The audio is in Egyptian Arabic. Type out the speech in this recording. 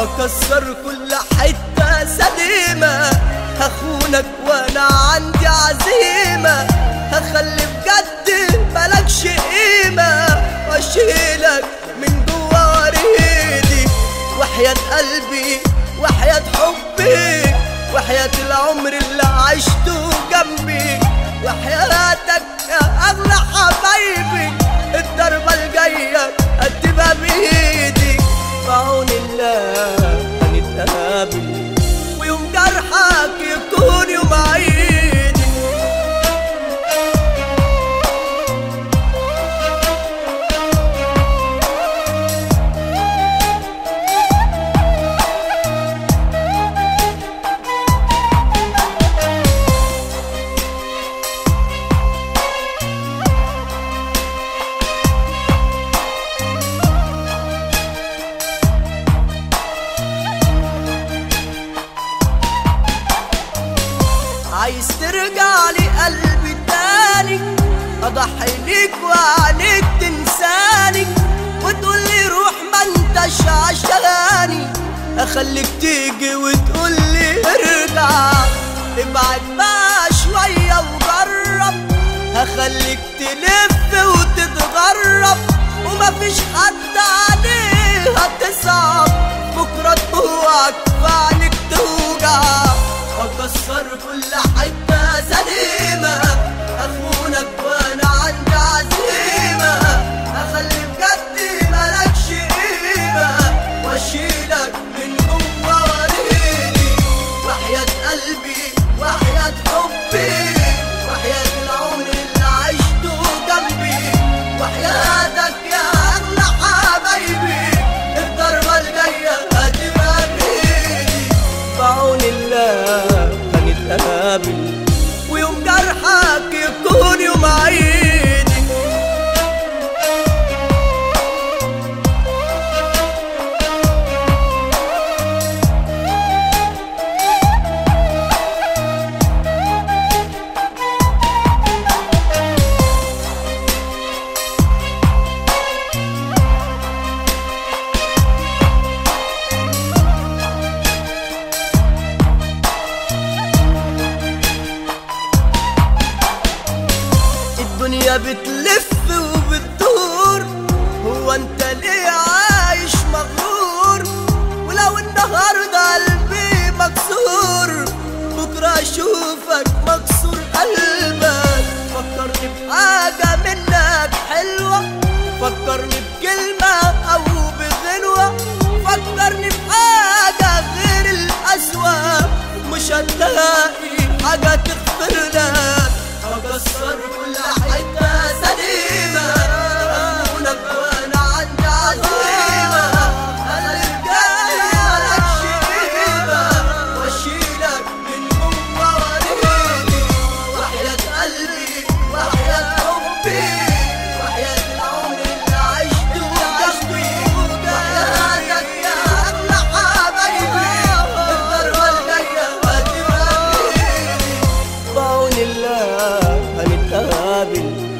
واكسر كل حتة سليمة هخونك وانا عندي عزيمة هخلي بجد ملكش قيمة واشيلك من جوا وريدي وحياة قلبي وحياة حبي وحياة العمر اللي عشته جنبي وحياتك يا أغلى حبايبي الضربة الجاية هتبقى بإيدي بعون الله هنتقابل ويوم جرحك يكون يوم عيدي عايز ترجع لي قلبي تاني اضحي ليك وعليك تنساني وتقول لي روح ما انتش عشاني اخليك تيجي وتقول لي ارجع ابعد بقى شوية وجرب هخليك تلف وتتغرب ومفيش حد عليه هتصعب بكرة تبوعك فعنك توجع واكسر كل حتة سليمة اخونك وانا عندي عزيمة اخلي بجد ملكش قيمة واشيلك من جوا وريدي وحياة قلبي وحياة حبي وحياة العمر اللي عشته جنبي وحياتك يا اغلى حبايبي الضربة الجاية هتبقى بإيدي بعون الله هنتقابل ويوم جرحك يكون يوم عيدي الدنيا بتلف وبتدور هو انت ليه عايش مغرور ولو النهارده قلبي مكسور بكره اشوفك مكسور قلبك فكرني بحاجه منك حلوه فكرني بكلمه او بغنوه فكرني بحاجه غير القسوه مش هتلاقي حاجه تغفر لك اكسر كل حته سليمه اخونك وانا عندي عزيمه انا الجاي مالكش قيمه واشيلك من جوا وريدي وحياة قلبي وحياة حبي وحياة العمر اللي عشته جنبي وحياتك يا اغلى حبايبي الضربه الجايه هتبقى بإيدي بعون الله هنتقابل